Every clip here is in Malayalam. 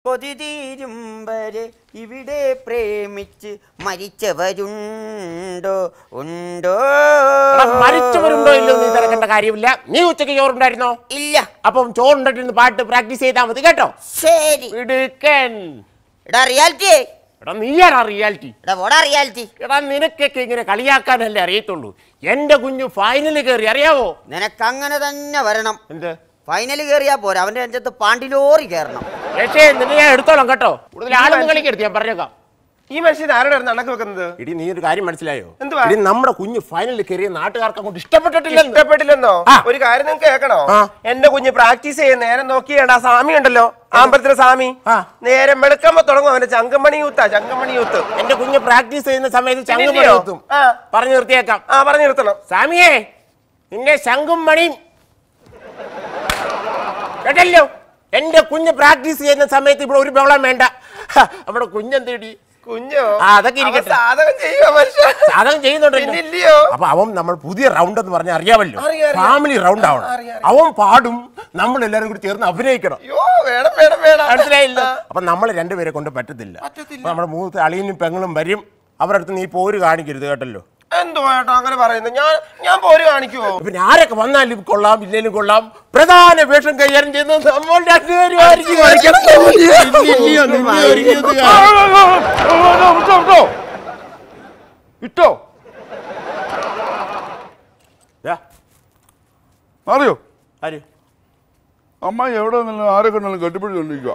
കൊതി തീരും വരെ ഇവിടെ പ്രേമിച്ച് മരിച്ചവരുണ്ടോ ഉണ്ടോ എടാ, മരിച്ചവരുണ്ടോ ഇല്ലോ നീ തിരക്കേണ്ട കാര്യമില്ല നീ ഉച്ചയ്ക്ക് ചോറുണ്ടായിരുന്നോ ഇല്ല അപ്പം ചോറുണ്ടായിട്ട് പാട്ട് പ്രാക്ടീസ് ചെയ്താൽ മതി കേട്ടോ ശരി ഇടുക്കൻ എടാ റിയാലിറ്റി എടാ നീയാണോ റിയാലിറ്റി എടാ ഓടാ റിയാലിറ്റി എടാ നിനക്കൊക്കെ ഇങ്ങനെ കളിയാക്കാനല്ലേ അറിയത്തുള്ളൂ എന്റെ കുഞ്ഞു ഫൈനലിൽ കയറി അറിയാവോ നിനക്ക് അങ്ങനെ തന്നെ വരണം എന്ത് ഫൈനൽ കയറിയാ പോരാ അവന്റെ അഞ്ചത്ത് പാണ്ടിലോറി കയറണം പക്ഷേ നിന്നെ ഞാൻ എടുത്തോളാം കേട്ടോ കൂടുതൽ ആളൊന്നും കളിക്കരുത് ഞാൻ പറഞ്ഞേക്കാം ഈ മനുഷ്യൻ ആരോടെ നടക്ക് വെക്കുന്നത് ഇടി നീ ഒരു കാര്യം മനസ്സിലായോ എന്തുവാ? ഇടി നമ്മുടെ കുഞ്ഞ് ഫൈനലിൽ കയറിയ നാട്ടുകാർക്ക് അങ്ങോട്ട് ഇഷ്ടപ്പെട്ടിട്ടില്ല ഇഷ്ടപ്പെട്ടില്ലെന്നോ ആ. ഒരു കാര്യം നിങ്ങൾക്ക് കേൾക്കണോ ആ. എന്റെ കുഞ്ഞ് പ്രാക്ടീസ് ചെയ്യാൻ നേരം നോക്കിയേണ്ട ആ സ്വാമി ഉണ്ടല്ലോ ആമ്പലത്തിലെ സ്വാമി ആ. നേരം വെളുക്കുമ്പോ തുടങ്ങും അവന്റെ ചങ്കമണി യൂത്താ ചങ്കമണി യൂത്ത് എന്റെ കുഞ്ഞ് പ്രാക്ടീസ് ചെയ്യുന്ന സമയത്ത് ചങ്കുമണി പിന്നില്ലയോ? എത്തും ആ. പറഞ്ഞു നിർത്തിയേക്കാം ആ പറഞ്ഞു നിർത്തണം സ്വാമിയേ നിന്റെ ശംഖും മണിയും കേട്ടല്ലോ എന്റെ കുഞ്ഞ് പ്രാക്ടീസ് ചെയ്യുന്ന സമയത്ത് ഇവിടെ ഒരു ബഹളം വേണ്ട ഹ, നമ്മുടെ കുഞ്ഞെന്തേടി കുഞ്ഞോ ആ, അതൊക്കെ ഇരിക്കട്ടെ. അവൻ സാധകം ചെയ്യുക മനുഷ്യ സാധകം ചെയ്യുന്നുണ്ടല്ലോ പിന്നില്ലയോ അപ്പൊ അവൻ നമ്മൾ പുതിയ റൗണ്ട് എന്ന് പറഞ്ഞാൽ അറിയാമല്ലോ അറിയാം, അറിയാം. ഫാമിലി റൗണ്ട് ആവണം അറിയാം, അവൻ പാടും നമ്മൾ എല്ലാവരും കൂടി ചേർന്ന് അഭിനയിക്കണം അയ്യോ വേണം വേണം വേണം മനസ്സിലായില്ലോ ആ. അപ്പൊ നമ്മൾ രണ്ടുപേരെ കൊണ്ട് പറ്റത്തില്ല അപ്പൊ നമ്മുടെ മൂത്ത് അളിയനും പെങ്ങളും വരും അവരുടെ അടുത്ത് നീ പോര് കാണിക്കരുത് കേട്ടല്ലോ എന്തുവാ ഏട്ടാ അങ്ങനെ പറയുന്നത് ഞാൻ ഞാൻ പോര് കാണിക്കുവോ പിന്നെ ആരൊക്കെ വന്നാലും കൊള്ളാം ഇല്ലേലും കൊള്ളാം പ്രധാന വേഷം കൈകാര്യം ചെയ്യുന്നത് നമ്മൾ രണ്ടുപേരും ആയിരിക്കും കളിക്കണം. ഇല്ലില്ലയോ, നിന്നെ ഒരുങ്ങിയത് കാണാം. ഇട്ടോ ദാ, അറിയോ ആര്? അമ്മായി എവിടെ നിന്നും ആരെ കണ്ടാലും കെട്ടിപ്പിടിച്ചോണ്ടിരിക്കുക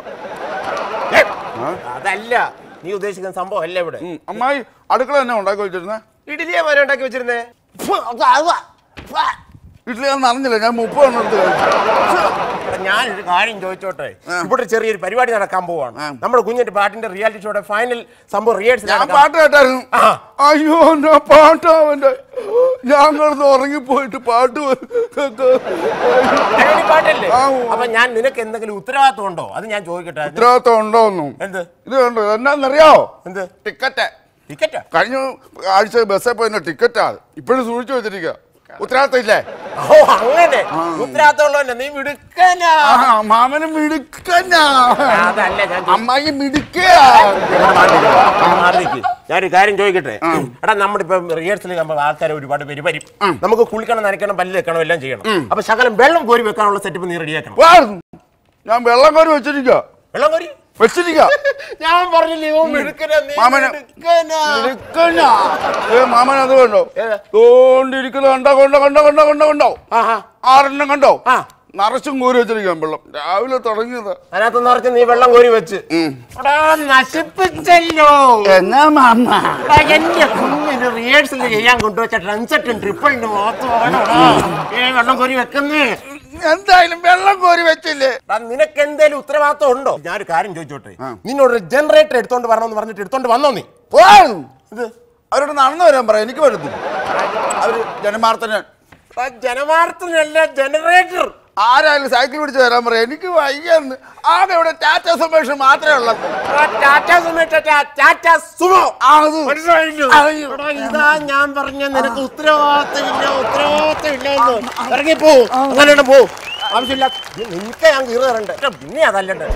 ഏ, അതല്ല നീ ഉദ്ദേശിക്കുന്ന സംഭവം അല്ല ഇവിടെ അമ്മായി അടുക്കള തന്നെ ഉണ്ടാക്കി വെച്ചിരുന്നേ ഇഡലിയാ മോനെ ഉണ്ടാക്കി വെച്ചിരുന്നേ ഫു, അത് അത് ഫു. ഇഡ്ഡലി ഞാൻ അറിഞ്ഞില്ല ഞാൻ മുപ്പത് എണ്ണം എടുത്ത് കഴിച്ചു എടാ, ഞാനൊരു കാര്യം ചോദിച്ചോട്ടെ ആ. ഇവിടെ ചെറിയൊരു പരിപാടി നടക്കാൻ പോവാണ് ആ. നമ്മുടെ കുഞ്ഞിന്റെ പാട്ടിന്റെ റിയാലിറ്റി ഷോയുടെ ഫൈനൽ സംഭവം റിഹേഴ്സൽ ഞാൻ പാട്ട് കേട്ടായിരുന്നു ആ. അയ്യോ ഞാൻ പാട്ടാവന്റെ ഞാൻ കിടന്ന് ഉറങ്ങിപ്പോയിട്ട് പാട്ട് കേൾക്ക- പാട്ടല്ലേ ആ, ഓ. അപ്പൊ ഞാൻ നിനക്ക് എന്തെങ്കിലും ഉത്തരവാദിത്വം ഉണ്ടോ അത് ഞാൻ ചോദിക്കട്ടെ അത് ഉത്തരവാദിത്തം ഉണ്ടോന്നും എന്ത് ഇത് കണ്ടോ എന്നാന്നറിയാവോ എന്ത് ടിക്കറ്റ് ടിക്കറ്റാ കഴിഞ്ഞ ആഴ്ച ബസ്സിൽ പോയതിന്റെ ടിക്കറ്റാ ഇപ്പോഴും സൂക്ഷിച്ചു വെച്ചിരിക്കുക ഉത്തരവാദിത്തം ഇല്ലേ ഓ അങ്ങനെ ഉത്തരവാദിത്തമുള്ളതന്നെ നീ മിടുക്കനാ ആ മാമന് മിടുക്കനാ അതല്ല ഞാൻ ചോദിച്ചത്. അമ്മായി മിടുക്ക ഇങ്ങോട്ട് മാറി നിൽക്ക്. ഇങ്ങോട്ട് മാറി നിൽക്ക്. ഞാനൊരു കാര്യം ചോദിക്കട്ടെ എടാ നമ്മുടെ ഇപ്പം റിഹേഴ്സൽ നമ്മൾ ആൾക്കാർ ഒരുപാട് പേര് വരും നമുക്ക് കുളിക്കണം നനയ്ക്കണം പല്ല് വെക്കണം എല്ലാം ചെയ്യണം അപ്പൊ ശകലം വെള്ളം കോരി വെക്കാനുള്ള സെറ്റപ്പ് നീ റെഡിയാക്കണം ഞാൻ വെള്ളം കോരി വെച്ചിരിക്ക വെള്ളം കോരി വെച്ചിരിക്ക ഞാൻ പറഞ്ഞില്ലേ ഇവൻ മിടുക്കനാ, നീ മാമന് മിടുക്കനാ. മിടുക്കനാ ഏ മാമൻ അത് കണ്ടോ ഏതാ? തോണ്ടിരിക്കുന്നത് കണ്ടോ കണ്ടോ കണ്ടോ കണ്ടോ കണ്ടോ കണ്ടോ ആഹാ. ആറെണ്ണം കണ്ടോ ആ. നിറച്ചും കോരി വെച്ചിരിക്കാൻ വെള്ളം രാവിലെ തുടങ്ങിയത് അതിനകത്ത് നിറച്ച് നീ വെള്ളം കോരി വെച്ച് എടാ, നശിപ്പിച്ചല്ലോ എന്നാ മാമ എടാ, എന്റെ കുഞ്ഞിന് റിഹേഴ്സൽ ചെയ്യാൻ കൊണ്ടുവച്ച ട്രൻസെറ്റും ട്രിപ്പിളിന്റെ മുഖത്ത് വേണോടാ. ഏ വെള്ളം കോരി വെക്കുന്നേ എന്തായാലും വെള്ളം കോരി വെച്ചില്ലേ എടാ, നിനക്ക് എന്തേലും ഉത്തരവാദിത്വം ഉണ്ടോ ഞാനൊരു കാര്യം ചോദിച്ചോട്ടെ നിന്നോട് ജനറേറ്റർ എടുത്തോണ്ട് വരണമെന്ന് പറഞ്ഞിട്ട് എടുത്തോണ്ട് വന്നോ നീ ഓ! ഇത് അവരോട് നടന്നു വരാൻ പറയാം എനിക്ക് പറ്റത്തില്ല അവര് ജനമാർത്തന ജനവാർത്തനല്ല ജനറേറ്റർ ആരായാലും സൈക്കിൾ പിടിച്ച് വരാൻ പറയാം എനിക്ക് വയ്യെന്ന് ആകെ ഇവിടെ ടാറ്റ സുമേഷ് മാത്രമേ ഉള്ളത് ടാറ്റ സുമോ ടാറ്റ സുമോ ആ, അത്. മനസ്സിലായില്ലോ അയ്യോ. എടാ, ഇതാ ഞാൻ പറഞ്ഞ നിനക്ക് ഉത്തരവാദിത്തമില്ല ഉത്തരവാദിത്തമില്ല എന്ന് ഇറങ്ങിപ്പോ അങ്ങനെ പോ ആവശ്യമില്ല നീ- നിനക്ക് ഞാൻ കീറി തരണ്ടേ എടാ, പിന്നെ അതല്ലണ്ടേ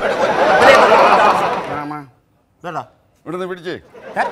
മാമ ഇതാടാ. ഇവിടുന്ന് പിടിച്ചേ ഏ?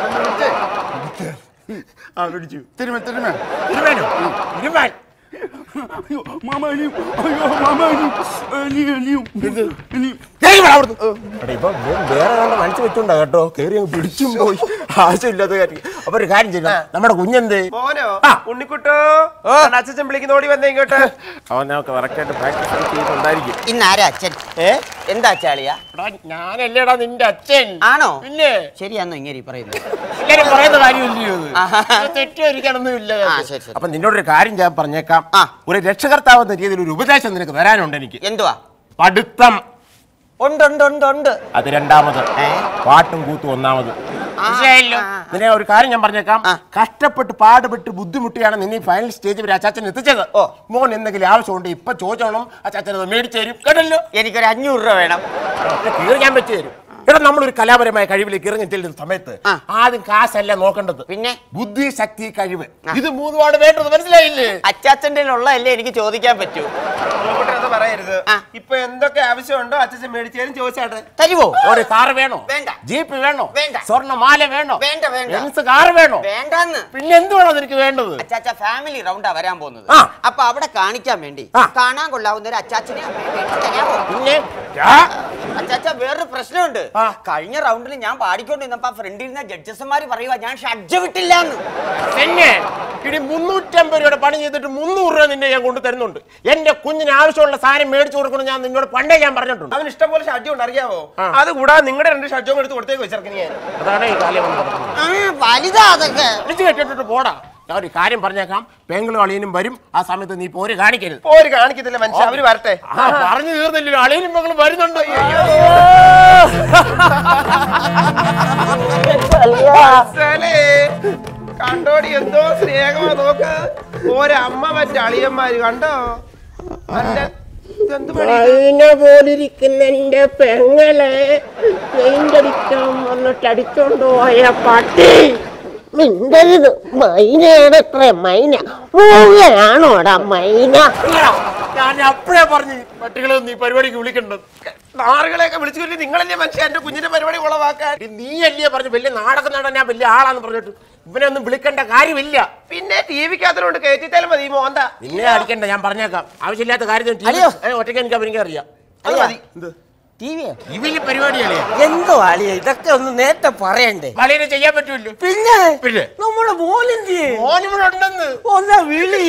ആ പിടിച്ചു തിരുമ തിരുമ ഇരുമേനോ ഇരുമാൻ അയ്യോ മാമ ഇനിയും അയ്യോ മാമ ഇനിയും ഇനിയും ഇനിയും ഇനിയും കേറി വാ അവിടുന്ന്. എടാ, ഇപ്പൊ ഇവൻ വേറെ കണ്ട മനസ്സ് വെച്ചോണ്ടാ കേട്ടോ കേറി അങ്ങ് പിടിച്ചും പോയി ആവശ്യമില്ലാത്ത കാര്യം അപ്പൊ ഒരു കാര്യം ചെയ്യണം നമ്മുടെ കുഞ്ഞെന്തേ മോനോ ആ. ഉണ്ണിക്കുട്ടോ അച്ഛൻ വിളിക്കുന്ന ഓടി വന്നേ ഇങ്ങോട്ട് അവൻ നമുക്ക് കറക്റ്റായിട്ട് പ്രാക്ടീസ് ചെയ്യുന്നുണ്ടായിരിക്കും ഇന്ന് ആരാ അച്ഛൻ ഏ എന്താ ചാളിയാ എടാ ഞാനല്ലേടാ നിന്റെ അച്ഛൻ ആണോ പിന്നെ ശരിയാന്നോ ഇങ്ങനെ ഈ പറയുന്നത് എല്ലാരും പറയുന്ന കാര്യമില്ലയോ ഇത്? ആഹാ. ഇത് തെറ്റിദ്ധരിക്കാനൊന്നും ഇല്ല ആ, ശരി, ശരി. അപ്പൊ നിന്നോടൊരു കാര്യം ഞാൻ പറഞ്ഞേക്കാം ആ. ഒരു രക്ഷകർത്താവ് എന്ന രീതിയിൽ ഒരു ഉപദേശം നിനക്ക് തരാനുണ്ട് എനിക്ക് എന്തുവാ പഠിത്തം ഉണ്ട് ഉണ്ട് ഉണ്ട് ഉണ്ട് അത് രണ്ടാമത് ഏ? പാട്ടും കൂത്തും ഒന്നാമത് മനസ്സിലായല്ലോ ആ, ആ. നിന്നെ ഒരു കാര്യം ഞാൻ പറഞ്ഞേക്കാം ആ. കഷ്ടപ്പെട്ട് പാടുപെട്ട് ബുദ്ധിമുട്ടിയാണ് നിന്നെ ഫൈനൽ സ്റ്റേജ് വരെ അച്ചാച്ചൻ എത്തിച്ചത് ഓ. മോൻ എന്തെങ്കിലും ആവശ്യമുണ്ട് ഇപ്പൊ ചോദിച്ചോണം അച്ചാച്ചൻ അത് മേടിച്ചു തരും കേട്ടല്ലോ എനിക്കൊരു അഞ്ഞൂറ് രൂപ വേണം കീറി ഞാൻ വെച്ച് തരും ഇവിടെ നമ്മളൊരു കലാപരമായ കഴിവിലേക്ക് ഇറങ്ങി ചെല്ലുന്ന സമയത്ത് ആ. ആദ്യം കാശല്ല നോക്കേണ്ടത് പിന്നെ ബുദ്ധി ശക്തി കഴിവ് ഇത് മൂന്നുമാണ് വേണ്ടത് മനസ്സിലായില്ലേ അച്ചാച്ചന്റെ ഉള്ളതല്ലേ എനിക്ക് ചോദിക്കാൻ പറ്റൂ അത് പറയരുത് ആ. ഇപ്പൊ എന്തൊക്കെ ആവശ്യമുണ്ടോ അച്ഛൻ മേടിച്ചാലും ചോദിച്ചാട്ടെ തരുവോ ഒരു കാറ് വേണോ വേണ്ട. ജീപ്പ് വേണോ വേണ്ട. സ്വർണ്ണമാല വേണോ വേണ്ട, വേണ്ട. ബെൻസ് കാറ് വേണോ വേണ്ടെന്ന് പിന്നെ എന്തുവാണോ നിനക്ക് വേണ്ടത് അച്ചാച്ച ഫാമിലി റൗണ്ടാ വരാൻ പോകുന്നത് ആ. അപ്പൊ അവിടെ കാണിക്കാൻ വേണ്ടി ആ. കാണാൻ കൊള്ളാവുന്ന ഒരു അച്ചാച്ചനെ അമ്മയെ മേടിച്ച് തരാമോ പിന്നെ ആ, അച്ചാച്ച വേറൊരു പ്രശ്നമുണ്ട് ആ. കഴിഞ്ഞ റൗണ്ടിൽ ഞാൻ പാടിക്കൊണ്ടിരുന്നപ്പോ ഫ്രണ്ടിൽ നിന്ന് ജഡ്ജസ്മാര് പറയുക ഞാൻ ഷഡ്ജ വിട്ടില്ലാന്ന് പിന്നെ ഇടി മുന്നൂറ്റമ്പത് രൂപയുടെ പണി ചെയ്തിട്ട് മുന്നൂറ് രൂപ നിന്നെ ഞാൻ കൊണ്ടു തരുന്നുണ്ട് എന്റെ കുഞ്ഞിന് ആവശ്യമുള്ള സാധനം മേടിച്ചു കൊടുക്കണം ഞാൻ നിന്നോട് പണ്ടേ ഞാൻ പറഞ്ഞിട്ടുണ്ട് അവന് ഇഷ്ടം പോലെ ഷഡ്ജം ഉണ്ട് അറിയാവോ ആ. അത് കൂടാതെ നിങ്ങളുടെ രണ്ട് ഷഡ്ജവും എടുത്ത് കൊടുത്തേക്ക് വെച്ചിറക്കി ഞാൻ അതാണ് ഈ കാര്യം വന്ന് നടക്കുന്നത്. ആ വലുതാ അതൊക്കെ വിളിച്ചു കെട്ടിട്ട് പോടാ ഞാൻ ഒരു കാര്യം പറഞ്ഞേക്കാം പെങ്ങളും അളിയനും വരും ആ സമയത്ത് നീ പോര് കാണിക്കരുത് പോര് കാണിക്കത്തില്ല മനുഷ്യ അവര് വരട്ടെ ആ പറഞ്ഞു തീർന്നില്ലല്ലോ അളിയനും പെങ്ങളും വരുന്നുണ്ട് അസലേ. കണ്ടോടി എന്തോ സ്നേഹമാ നോക്ക് ഒരമ്മ മറ്റേ അളിയന്മാര് കണ്ടോ അല്ല, ഇതെന്ത് പണി ഇത്? പോലിരിക്കുന്ന എന്റെ പെങ്ങളെ പെയിന്റടിക്കാൻ വന്നിട്ട് അടിച്ചോണ്ട് പോയ പട്ടി മിണ്ടരുത് മൈനയാണ് എത്ര മൈന മൂങ്ങയാണോടാ മൈന ഞാൻ അപ്പഴേ പറഞ്ഞു പട്ടികളെ നീ പരിപാടിക്ക് വിളിക്കണ്ടത് നാറുകളെയൊക്കെ വിളിച്ചു കൊല്ലി നിങ്ങളല്ലേ മനുഷ്യ എന്റെ കുഞ്ഞിന്റെ പരിപാടി ഉളവാക്കാൻ എടി, നീ അല്ലേ പറഞ്ഞു വലിയ നാടകം നടൻ ഞാൻ വലിയ ആളാന്ന് പറഞ്ഞിട്ട് ഇവനെ ഒന്നും വിളിക്കേണ്ട കാര്യമില്ല പിന്നെ ടി വിക്കകത്തോണ്ട് കയറ്റിത്താലും മതി ഈ മോന്ത നിന്നെ അടിക്കണ്ട ഞാൻ പറഞ്ഞേക്കാം ആവശ്യമില്ലാത്ത കാര്യം അയ്യോ. ഒറ്റയ്ക്ക് എനിക്ക് അവനിക്ക് അറിയാം അത് മതി ടി വിയോ ഈ വലിയ പരിപാടിയല്ലേ എന്തോ ആളിയ ഇതൊക്കെ ഒന്ന് നേരത്തെ പറയണ്ടേ വളരെ ചെയ്യാൻ പറ്റുമല്ലോ പിന്നെ പിന്നെ നമ്മുടെ മോനെന്തിയെ മോനിവിടെ ഉണ്ടെന്ന് ഒന്നാ വിളി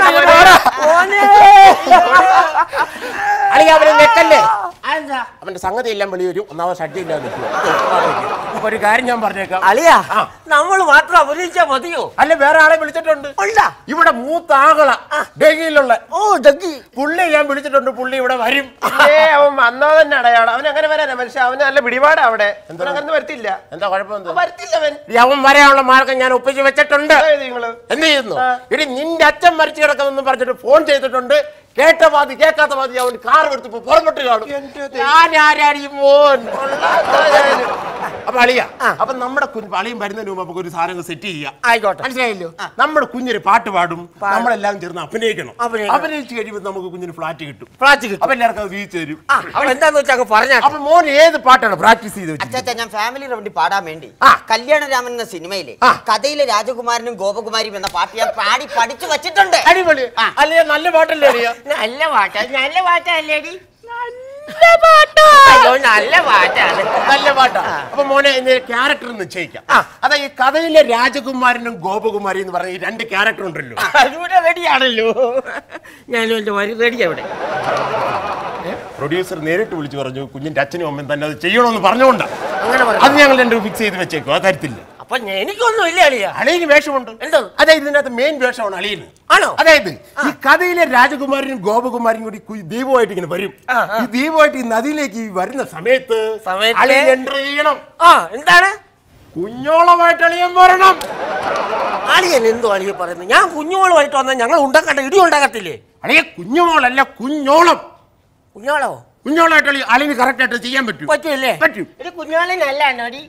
അല്ലെങ്കിൽ അവനെ നെക്കല്ലേ അവന്റെ സംഗതി എല്ലാം വെളി വരും ഒന്നാമത് ഷഡ്ഡി ഇല്ലാതെ നിൽക്കും. അപ്പൊ ഒരു കാര്യം ഞാൻ പറഞ്ഞേക്കാം അളിയാ ആ. നമ്മൾ മാത്രം അഭിനയിച്ചാ മതിയോ അല്ല വേറെ ആളെ വിളിച്ചിട്ടുണ്ട് ഉണ്ടാ ഇവിടെ മൂത്ത ആകള ഡൽഹിയിലുള്ള ഓ ജഗ്ഗി പുള്ളി ഞാൻ വിളിച്ചിട്ടുണ്ട് പുള്ളി ഇവിടെ വരും ഏ അവൻ വന്നോ തന്നെ അടയാളം അവൻ അങ്ങനെ വരാനാ മനുഷ്യ അവന് നല്ല പിടിപാടാ അവിടെ അവൻ അങ്ങനെ വരത്തില്ല എന്താ കുഴപ്പം എന്താ വരത്തില്ല അവൻ ഈ അവൻ വരാനുള്ള മാർഗം ഞാൻ ഒപ്പിച്ച് വെച്ചിട്ടുണ്ട് അതായത് നിങ്ങള് എന്ത് ചെയ്യുന്നു ഇനി നിന്റെ അച്ഛൻ മരിച്ചു കിടക്കുന്നെന്ന് പറഞ്ഞിട്ട് ഫോൺ ചെയ്തിട്ടുണ്ട് കേട്ട പാതി കേൾക്കാത്ത പാതി അവൻ കാർ എടുത്ത് പുറപ്പെട്ട് കാണും എന്റെ ഞാൻ ആരാണ് ഈ മോൻ അപ്പൊ അളിയ അപ്പൊ നമ്മുടെ കുഞ്ഞ് അളിയും വരുന്നതിന് മുമ്പ് നമുക്ക് ഒരു സാധനം സെറ്റ് ചെയ്യാം ആയിക്കോട്ടെ മനസ്സിലായല്ലോ നമ്മുടെ കുഞ്ഞൊരു പാട്ട് പാടും നമ്മളെല്ലാം ചേർന്ന് അഭിനയിക്കണം അഭിനയിക്കണം. അഭിനയിച്ച് കഴിയുമ്പോൾ നമുക്ക് കുഞ്ഞിന് ഫ്ലാറ്റ് കിട്ടും ഫ്ലാറ്റ് കിട്ടും അപ്പൊ എല്ലാവർക്കും അത് വീഴ്ച തരും അവൾ എന്താന്ന് വെച്ചാ അങ്ങ് പറഞ്ഞാ അപ്പൊ മോൻ ഏത് പാട്ടാണ് പ്രാക്ടീസ് ചെയ്ത് വെച്ചത് അച്ചാച്ച ഞാൻ ഫാമിലി റൗണ്ടിൽ പാടാൻ വേണ്ടി ആ. കല്യാണരാമൻ എന്ന സിനിമയിലെ ആ. കഥയിലെ രാജകുമാരനും ഗോപകുമാരിയും എന്ന പാട്ട് ഞാൻ പാടി പഠിച്ചു വച്ചിട്ടുണ്ട് അടിപൊളി അല്ലേ നല്ല പാട്ടല്ലേ അറിയാം നല്ല പാട്ടാ നല്ല പാട്ടല്ലേടി അയ്യോ നല്ല പാട്ടാണ് നല്ല പാട്ടാ അപ്പൊ മോനെ ക്യാരക്ടർ നിശ്ചയിക്കാം അതാ ഈ കഥയിലെ രാജകുമാരനും ഗോപകുമാരി എന്ന് പറഞ്ഞ ഈ രണ്ട് ക്യാരക്ടർ ഉണ്ടല്ലോ അതിവിടെ റെഡിയാണല്ലോ ഞാനും എന്റെ വരി റെഡി അവിടെ പ്രൊഡ്യൂസർ നേരിട്ട് വിളിച്ചു പറഞ്ഞു കുഞ്ഞിന്റെ അച്ഛനും അമ്മയും തന്നെ അത് ചെയ്യണമെന്ന് പറഞ്ഞുകൊണ്ടാ അങ്ങനെ പറഞ്ഞു അത് ഞങ്ങൾ രണ്ടും ഫിക്സ് ചെയ്ത് വെച്ചേക്കും അത് തരത്തില്ല അപ്പൊ എനിക്കൊന്നും ഇല്ല അളിയ അളിയന് വേഷമുണ്ട് എന്തോ? അതായത് ഇതിനകത്ത് മെയിൻ വേഷമാണ് അളിയന് ആണോ? അതായത് ഈ കഥയിലെ രാജകുമാരനും ഗോപകുമാരിയും കൂടി കു- ദീപമായിട്ട് ഇങ്ങനെ വരും ഈ ദീപമായിട്ട് ഈ നദിയിലേക്ക് ഈ വരുന്ന സമയത്ത് സമയത്ത്? അളിയൻ എൻ്റർ ചെയ്യണം ആ എന്താണ് കുഞ്ഞോളമായിട്ട് അളിയൻ വരണം അളിയൻ എന്തോ അളിയ പറയുന്നത് ഞാൻ കുഞ്ഞുങ്ങളുമായിട്ട് വന്നാൽ ഞങ്ങൾ ഉണ്ടാക്കട്ടെ ഇടി ഉണ്ടാക്കത്തില്ലേ അളിയ കുഞ്ഞുമോളല്ല കുഞ്ഞോളം കുഞ്ഞോളോ കുഞ്ഞോളായിട്ട് അളി അളിന് കറക്റ്റ് ആയിട്ട് ചെയ്യാൻ പറ്റും പറ്റൂല്ലേ പറ്റും ഇത് കുഞ്ഞോളി നല്ലാണോടി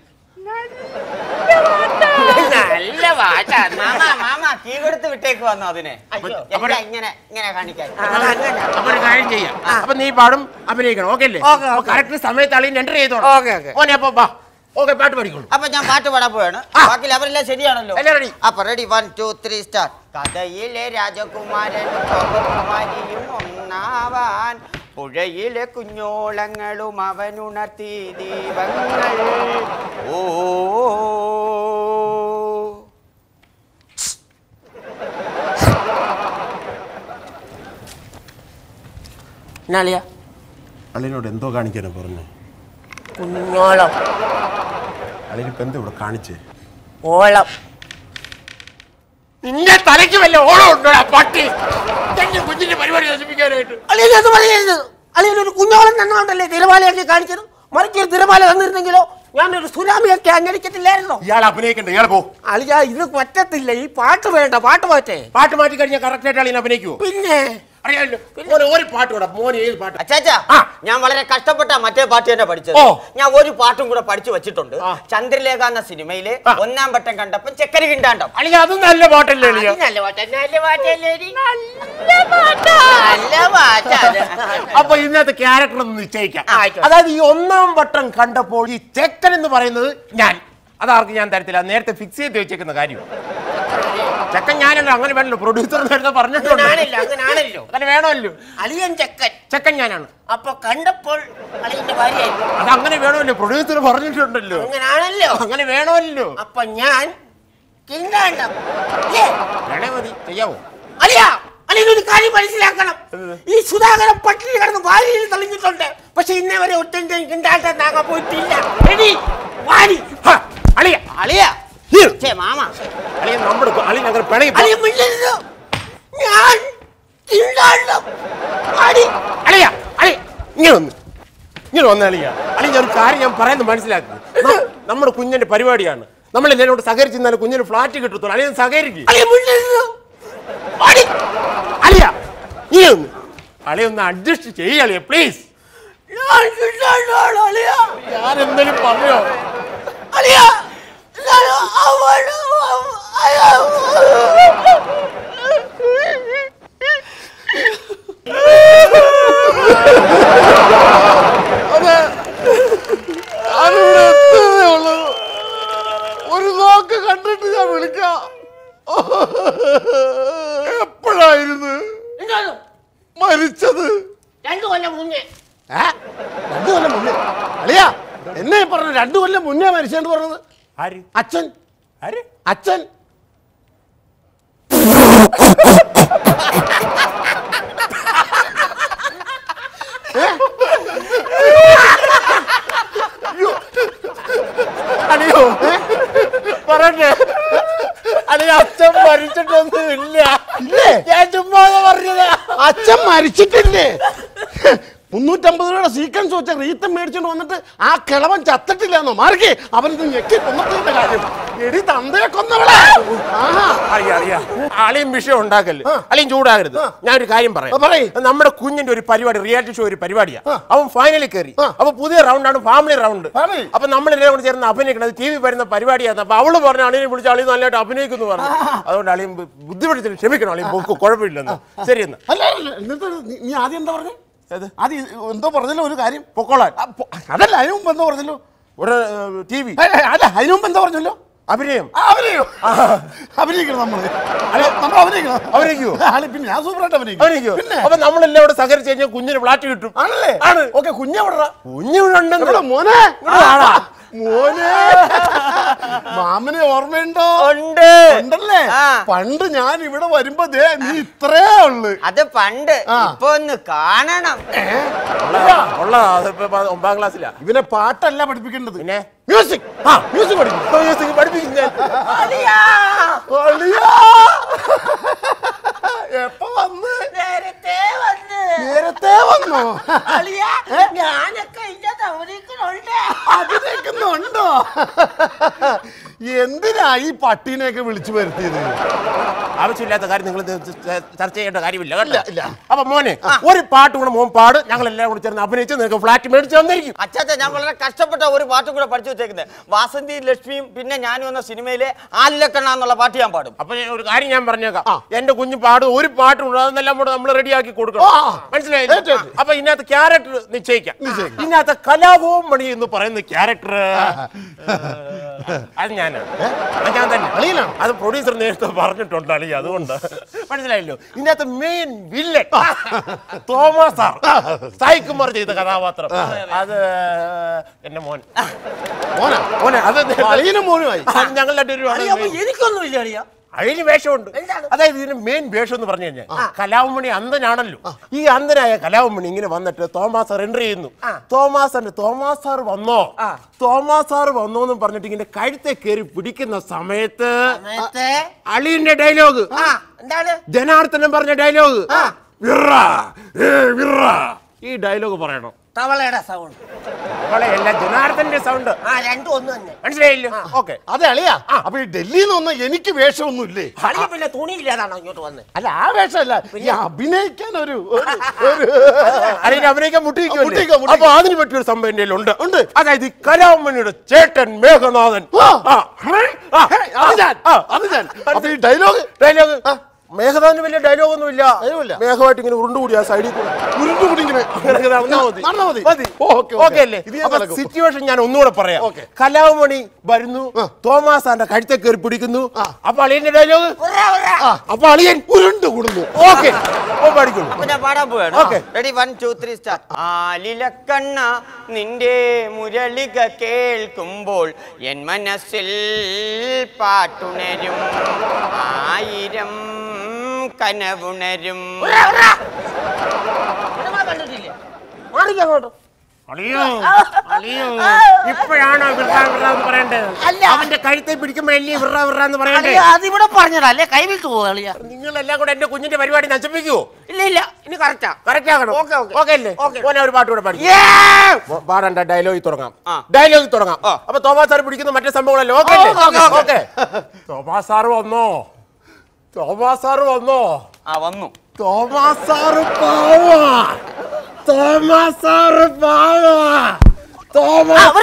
നല്ല പാട്ടാ മാമ മാമ കീ കൊടുത്ത് വിട്ടേക്ക് വന്നു അതിനെ അപ്പൊ- എന്താ ഇങ്ങനെ ഇങ്ങനെ കാണിക്കാൻ അപ്പൊ ഒരു കാര്യം ചെയ്യാം അപ്പൊ നീ പാടും അഭിനയിക്കണം ഓക്കെ അല്ലേ ഓക്കേ, ഓക്കേ. കറക്റ്റ് സമയത്ത് അളിയൻ എൻ്റർ ചെയ്തോളാം ഓക്കേ, ഓക്കേ. ഓനെ അപ്പൊ വാ ഓക്കെ പാട്ട് പഠിക്കോളൂ അപ്പൊ ഞാൻ പാട്ട് പാടാൻ പോവാണ് ആ. ബാക്കി അവരെല്ലാം ശരിയാണല്ലോ എല്ലാം ready. അപ്പൊ ready one two three start കഥയിലെ രാജകുമാരനും ഗോപകുമാരിയും ഒന്നാവാൻ പുഴയിലെ കുഞ്ഞോളങ്ങളും അവനുണർത്തി ദീപങ്ങൾ ഓ എന്നാളിയാ അളിയനോട് എന്തോ കാണിക്കാനാ പറഞ്ഞു കുഞ്ഞോളം അളിയനിപ്പോ എന്താ ഇവിടെ കാണിച്ചേ ഓളം നിന്റെ തലയ്ക്ക് വല്ല ഓളം ഉണ്ടോ പട്ടി എന്റെ കുഞ്ഞിന്റെ പരിപാടി നശിപ്പിക്കാനായിട്ട് അളിയൻ അത് പറയരുത് അളിയൻ ഒരു കുഞ്ഞോളം തന്നുകൊണ്ടല്ലേ തിരമാലയൊക്കെ കാണിച്ചത് മറിച്ചൊരു തിരമാല തന്നിരുന്നെങ്കിലോ ഞാനൊരു സുനാമിയൊക്കെ അന്വേഷിക്കത്തില്ലായിരുന്നോ ഇയാൾ അഭിനയിക്കണ്ട ഇയാൾ പോ അളിയ ഇത് പറ്റത്തില്ല ഈ പാട്ട് വേണ്ട പാട്ട് മാറ്റേ പാട്ട് മാറ്റി കഴിഞ്ഞാൽ കറക്റ്റ് ആയിട്ട് അളിയൻ അഭിനയിക്കുവോ പിന്നെ അറിയാമല്ലോ മോനെ ഒരു പാട്ട് കൂടെ മോനെ ഏത് പാട്ട് അച്ചാച്ചാ ആ. ഞാൻ വളരെ കഷ്ടപ്പെട്ട മറ്റേ പാട്ട് തന്നെ പഠിച്ചത് ഓ. ഞാൻ ഒരു പാട്ടും കൂടെ പഠിച്ചു വെച്ചിട്ടുണ്ട് ആ. ചന്ദ്രലേഖ എന്ന സിനിമയിലെ ആ. ഒന്നാം വട്ടം കണ്ടപ്പം ചക്കര കിണ്ടാണ്ടം അല്ലെങ്കിൽ അതും നല്ല പാട്ടല്ലേ അളിയ നല്ല പാട്ട് നല്ല പാട്ടല്ലേ ഇത്? നല്ല പാട്ടാ അത്. അപ്പൊ ഇന്നത്തെ ക്യാരക്ടർ ഒന്ന് നിശ്ചയിക്കാം ആയിക്കോട്ടെ. അതായത് ഈ ഒന്നാം വട്ടം കണ്ടപ്പോൾ ഈ ചെക്കൻ എന്ന് പറയുന്നത് ഞാൻ അതാർക്ക് ഞാൻ തരത്തില്ല നേരത്തെ ഫിക്സ് ചെയ്ത് വെച്ചേക്കുന്ന കാര്യം ചെക്കൻ ഞാനല്ലോ അങ്ങനെ വേണല്ലോ പ്രൊഡ്യൂസർ നേരത്തെ പറഞ്ഞിട്ടുണ്ട് അങ്ങനാണല്ലോ അങ്ങനാണല്ലോ അങ്ങനെ വേണമല്ലോ അളിയൻ ചെക്കൻ ചെക്കൻ ഞാനാണ് അപ്പൊ കണ്ടപ്പോൾ അളിയന്റെ ഭാര്യയായിരുന്നു അത് അങ്ങനെ വേണമല്ലോ പ്രൊഡ്യൂസർ പറഞ്ഞിട്ടുണ്ടല്ലോ അങ്ങനാണല്ലോ അങ്ങനെ വേണമല്ലോ അപ്പൊ ഞാൻ കിണ്ടാണ്ടം ഏ, വേണേ മതി ചെയ്യാവോ അളിയ അളിയനൊരു കാര്യം മനസ്സിലാക്കണം ഈ സുധാകരൻ പട്ടിണി കിടന്ന് വാരിയിൽ തെളിഞ്ഞിട്ടുണ്ട് പക്ഷെ ഇന്നേ വരെ ഒട്ടും കിണ്ടാട്ടം താങ്ങാൻ പോയിട്ടില്ല എടി, വാരി ഹ, അളിയ അളിയ ഹീർ. ഛേ, മാമ അളിയ നമ്മുടെ അളിയ അങ്ങനെ പിണങ്ങി പോ- അളിയ മിണ്ടരുത് ഞാൻ കിണ്ടാണ്ടം വാരി അളിയ അളിയ ഇങ്ങനെ വന്ന് ഇങ്ങനെ വന്ന അളിയ അളിയ ഞാൻ ഒരു കാര്യം ഞാൻ പറയുന്നത് മനസ്സിലാക്കി ന- നമ്മുടെ കുഞ്ഞിന്റെ പരിപാടിയാണ് നമ്മൾ എല്ലാവരും കൂടെ സഹകരിച്ച് നിന്നാലും കുഞ്ഞിന് ഫ്ലാറ്റ് കിട്ടത്തുള്ളൂ അളിയ സഹകരിക്കും അളിയ മിണ്ടരുത് വാരി അളിയ ഇങ്ങനെ ഒന്ന് അളിയ ഒന്ന് അഡ്ജസ്റ്റ് ചെയ്യ അളിയ പ്ലീസ് ഞാൻ കിണ്ടാണ്ടാണ് അളിയ ഞാൻ എന്തെങ്കിലും പറഞ്ഞോ അളിയ ഞാൻ അവന് ഞാനിവിടെ എത്തുന്നതേ ഉള്ളൂ ഒരു നോക്ക് കണ്ടിട്ട് ഞാൻ വിളിക്കാം എപ്പോഴായിരുന്നു എന്താണ് മരിച്ചത് രണ്ടു കൊല്ലം മുന്നേ ഏ? രണ്ടു കൊല്ലം മുന്നേ അളിയാ എന്നെ ഈ പറഞ്ഞു രണ്ടു കൊല്ലം മുന്നേ മരിച്ചെന്ന് പറഞ്ഞത് ആര് അച്ഛൻ ആര് അച്ഛൻ അളിയോ പറയട്ടെ അളിയ അച്ഛൻ മരിച്ചിട്ടൊന്നും ഇല്ല ഇല്ലേ ഞാൻ ചുമ്മാ പറഞ്ഞതാ അച്ഛൻ മരിച്ചിട്ടില്ലേ മുന്നൂറ്റമ്പത് രൂപയുടെ സീക്വൻസ് വെച്ച റീത്തം മേടിച്ചോണ്ട് വന്നിട്ട് ആ കിളവൻ ചത്തിട്ടില്ലെന്നോ മാർക്കേ അവനിത് ഞെക്കി കൊന്നതിന്റെ കാര്യം എടി തന്തയെ കൊന്നവളെ ആഹാ അറിയാ അറിയാ അളിയും വിഷയം ഉണ്ടാക്കല്ലേ അളിയും ചൂടാകരുത് ഞാനൊരു കാര്യം ആ, പറയാം പറയ്. നമ്മുടെ കുഞ്ഞിന്റെ ഒരു പരിപാടി റിയാലിറ്റി ഷോ ഒരു പരിപാടിയാ ആ. അവൻ ഫൈനലിൽ കയറി ആ. അപ്പൊ പുതിയ റൗണ്ടാണ് ഫാമിലി റൗണ്ട് Family. അപ്പൊ നമ്മളെല്ലാം കൂടെ ചേർന്ന് അഭിനയിക്കണം ടി വി വരുന്ന പരിപാടിയാണ് അപ്പൊ അവള് പറഞ്ഞു അളിയെ വിളിച്ച് അളി നല്ലതായിട്ട് അഭിനയിക്കുന്നു പറഞ്ഞു അതുകൊണ്ട് അളിയും ബുദ്ധിമുട്ടിന് ക്ഷമിക്കണം അളിയും പൊക്കു കുഴപ്പമില്ലെന്ന് ശരി എന്നാ അല്ല അല്ല, എന്നിട്ട് നീ- നീ ആദ്യം എന്താ പറഞ്ഞേ ഏത്? ആദ്യം എന്തോ പറഞ്ഞല്ലോ ഒരു കാര്യം പൊക്കോളാൻ ആ, പൊ- അതല്ല അതിനു മുമ്പ് എന്തോ പറഞ്ഞല്ലോ ഒരു ടി വി ഏ, ഏ, അല്ല അതിനു മുമ്പ് എന്താ പറഞ്ഞല്ലോ അഭിനയം ആ, അഭിനയോ അഭിനയിക്കണം നമ്മള് അല്ല നമ്മൾ അഭിനയിക്കണം അഭിനയിക്കുവോ? അല്ല, പിന്നെ ഞാൻ സൂപ്പറായിട്ട് അഭിനയിക്കും അഭിനയിക്കോ പിന്നെ അപ്പൊ നമ്മളെല്ലാം കൂടെ സഹകരിച്ച് കഴിഞ്ഞാൽ കുഞ്ഞിന് ഫ്ലാറ്റ് കിട്ടും ആണല്ലേ ആണ്. ഓക്കെ കുഞ്ഞെവിടാ കുഞ്ഞുണ്ടെന്ന് എവിടെ മോനെ ഇവിടെ വാടാ. മോനെ മാമനെ ഓർമ്മയുണ്ടോ ഉണ്ട് ഉണ്ടല്ലേ ആ. പണ്ട് ഞാൻ ഇവിടെ വരുമ്പോ ദേ നീ ഇത്രേ ഉള്ളു അത് പണ്ട് ആ. ഇപ്പൊ ഒന്ന് കാണണം ഉള്ള അതിപ്പോ ഒമ്പതാം ക്ലാസ്സിലാ ഇവനെ പാട്ടല്ല പഠിപ്പിക്കേണ്ടത് പിന്നെ മ്യൂസിക് ആ മ്യൂസിക് പഠിക്കും പഠിപ്പിക്കും ഞാൻ അളിയാ. എപ്പോ വന്ന് നേരത്തെ വന്ന് നേരത്തെ വന്നോ അളിയ ഞാനൊക്കെ ഇതിന്റെ അഭിനയിക്കണുണ്ട് അഭിനയിക്കുന്നുണ്ടോ എന്തിനാ ഈ പട്ടീനെയൊക്കെ വിളിച്ചു വരുത്തിയത് ആവശ്യമില്ലാത്ത കാര്യം നിങ്ങൾ ചർച്ച ചെയ്യേണ്ട കാര്യമില്ല ഇല്ല, കേട്ടോ ഇല്ല. അപ്പൊ മോനെ ഒരു പാട്ട് കൂടെ മോൻ പാട് ഞങ്ങൾ എല്ലാം കൂടെ ചേർന്ന് അഭിനയിച്ച് നിനക്ക് ഫ്ലാറ്റ് മേടിച്ച് തന്നിരിക്കും അച്ചാച്ച ഞാൻ വളരെ കഷ്ടപ്പെട്ട ഒരു പാട്ടും കൂടെ പഠിച്ചു വെച്ചേക്കുന്നത് വാസന്തി ലക്ഷ്മിയും പിന്നെ ഞാനും എന്ന സിനിമയിലെ ആലിലക്കണ്ണ എന്നുള്ള പാട്ട് ഞാൻ പാടും അപ്പൊ ഞാൻ ഒരു കാര്യം ഞാൻ പറഞ്ഞേക്കാം എന്റെ കുഞ്ഞു പാട് ഒരു പാട്ടും ഉണ്ട് അതെല്ലാം കൂടെ നമ്മൾ റെഡിയാക്കി കൊടുക്കണം ആ. മനസ്സിലായില്ലേ ഏറ്റു, ഏറ്റു. അപ്പൊ ഇതിനകത്ത് ക്യാരക്ടർ നിശ്ചയിക്കാം ഇതിനകത്ത് കലാഭവൻ മണി എന്ന് പറയുന്ന ക്യാരക്ടർ അത് ഞാനാണ് അത് ഞാൻ തന്നെ അളിയനാണ്? അത് പ്രൊഡ്യൂസർ നേരത്തെ പറഞ്ഞിട്ടുണ്ട് അളി അതുകൊണ്ട് മനസ്സിലായല്ലോ ഇതിനകത്ത് main villain Thomas sir Saikumar ചെയ്ത കഥാപാത്രം അത് എന്റെ മോൻ മോനാ മോനെ അത് അളിയനും മോനുമായി അത് ഞങ്ങളുടെ രണ്ടുപേരുമാണ് അപ്പൊ main. എനിക്കൊന്നുമില്ല അളിയ അതിന് വേഷമുണ്ട് എന്താണ്? അതായത് ഇതിന് മെയിൻ വേഷം എന്ന് പറഞ്ഞു കഴിഞ്ഞാൽ കലാവമണി അന്ധനാണല്ലോ ഈ അന്ധനായ കലാവമണി ഇങ്ങനെ വന്നിട്ട് തോമാസ് സാർ എൻട്രി ചെയ്യുന്നു തോമാസ് സാറിന്റെ തോമാസ് സാർ വന്നോ തോമാസ് സാർ വന്നോ എന്ന് പറഞ്ഞിട്ട് ഇങ്ങനെ കഴുത്തെ കയറി പിടിക്കുന്ന സമയത്ത് സമയത്ത് അളിയന്റെ ഡയലോഗ് ആ എന്താണ് ജനാർദ്ദനം പറഞ്ഞ ഡയലോഗ് വിറ ഏ, വിറ ഈ ഡയലോഗ് പറയണം തവളയുടെ സൗണ്ട് അവളെ അല്ല ജനാർദ്ദന്റെ സൗണ്ട് ആ രണ്ടും ഒന്ന് തന്നെ മനസ്സിലായില്ലോ ഓക്കെ അതെ അളിയാ അപ്പൊ ഈ ഡൽഹിയിൽ നിന്ന് എനിക്ക് വേഷമൊന്നും ഇല്ലേ കളി പിന്നെ തുണിയില്ലാതാണോ ഇങ്ങോട്ട് വന്ന് അല്ല ആ വേഷമല്ല ഈ അഭിനയിക്കാൻ ഒരു ഒരു- ഒരു അതിന് അഭിനയിക്കാൻ മുട്ടിയിരിക്കുമല്ലേ? മുട്ടിയിരിക്കുക, മുട്ടിയിരിക്കുക. അപ്പൊ അതിന് പറ്റിയൊരു സംഭവം എൻ്റെ ഉണ്ട് ഉണ്ട്. അതായത് ഈ കലാമണിയുടെ ചേട്ടൻ മേഘനാഥൻ ആ. ആ. ആ. ഹേ, അത് ഞാൻ ആ. അത് ഞാൻ അപ്പൊ ഈ ഡയലോഗ് ഡയലോഗ് മേഘനാഥന് വലിയ ഡയലോഗ് ഒന്നും ഇല്ല ഡയലോഗില്ല. മേഘമായിട്ട് ഇങ്ങനെ ഉരുണ്ടുകൂടി ആ സൈഡിൽ കൂടെ ഉരുണ്ടുകൂടി ഇങ്ങനെ അങ്ങനെ നടന്നാ മതി. നടന്നാ മതി. മതി. ഓ, ഓക്കേ, ഓക്കേ അല്ലേ ഇത് ഞാൻ അപ്പൊ നടക്കും. സിറ്റുവേഷൻ ഞാൻ ഒന്നുകൂടെ പറയാം ഓക്കേ. കലാമണി വരുന്നു തോമാസ് ആന്റെ കഴുത്തെ കയറി പിടിക്കുന്നു അപ്പൊ അളിയന്റെ ഡയലോഗ് അപ്പൊ അളിയൻ ഉരുണ്ട് കൂടുന്നു ഓക്കെ ഓ പഠിക്കുന്നു അപ്പൊ ഞാൻ പാടാൻ പോവാണ് Okay. Ready one two three start ആലിലക്കണ്ണ നിന്റെ മുരളിക കേൾക്കുമ്പോൾ എൻ മനസ്സിൽ പാട്ടുണരും ആയിരം കനവുണരും കണ്ടിട്ടില്ലേ മാറിക്കങ്ങോട്ട് അളിയോ അളിയോ ഇപ്പോഴാണോ വിറ വിറ എന്ന് പറയേണ്ടത് അല്ല. അവന്റെ കഴുത്തെ പിടിക്കുമ്പോഴല്ലേ വിറ വിറ എന്ന് പറയണ്ടേ അളിയ അതിവിടെ പറഞ്ഞതാ അല്ലേ കൈവിട്ട് പോവുക നിങ്ങളെല്ലാം കൂടെ എന്റെ കുഞ്ഞിന്റെ പരിപാടി നശിപ്പിക്കുവോ ഇല്ല ഇല്ല ഇനി കറക്റ്റാ കറക്റ്റ് ആകണം ഓക്കേ, ഓക്കേ. ഓക്കെ അല്ലേ ഓക്കേ. ഓനെ ഒരു പാട്ട് കൂടെ പാടി പാടണ്ട ഡയലോഗിൽ തുടങ്ങാം ആ. ഡയലോഗിൽ തുടങ്ങാം അപ്പൊ തോമാസ് സാർ പിടിക്കുന്ന മറ്റേ സംഭവങ്ങളല്ലേ okay okay, okay. Okay Thomas sir വന്നോ തോമാസ് സാറ് വന്നോ ആ വന്നു തോമാസ് സാറ് പാവ തോമാസ് സാറ് പാവ തോമാസ്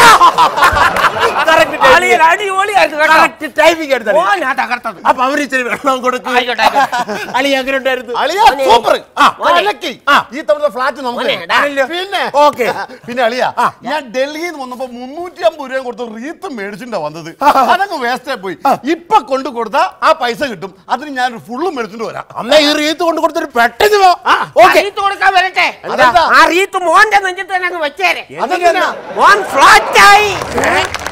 അളിയൻ അടിപൊളിയായിട്ട് കേട്ടോ. കറക്റ്റ് ടൈമിംഗ് എടുത്തത് ഓ ഞാൻ തകർത്തത് അപ്പൊ അവർ ഇച്ചിരി വെള്ളം കൊടുക്കും ആയിക്കോട്ടെ, ആയിക്കോട്ടെ. അളി അങ്ങനെ ഉണ്ടായിരുന്നു അളിയാ സൂപ്പർ ആ, കലക്കി ആ. ഈ തവണ ഫ്ലാറ്റ് നമുക്ക് മോനെ, ഡാ. പിന്നെ ഓക്കേ. പിന്നെ അളിയാ ആ. ഞാൻ ഡൽഹിയിൽ നിന്ന് വന്നപ്പോ മുന്നൂറ്റി അമ്പത് രൂപ കൊടുത്ത് റീത്ത് മേടിച്ചിട്ടാ വന്നത് അതങ്ങ് വേസ്റ്റ് പോയി ഇപ്പൊ കൊണ്ടു കൊടുത്താ ആ പൈസ കിട്ടും അതിന് ഞാൻ ഫുള്ള് മേടിച്ചിട്ട് വരാം അന്നേ ഈ റീത്ത് കൊണ്ട് കൊടുത്തിട്ട് പെട്ടെന്ന് പോ ആ ഓക്കെ റീത്ത് കൊടുക്കാൻ വരട്ടെ അതെന്താ? ആ റീത്ത് മോന്റെ നെഞ്ചത്ത് തന്നെ അങ്ങ് വെച്ചേരെ എന്തിനാ? മോൻ ഫ്ലാറ്റായി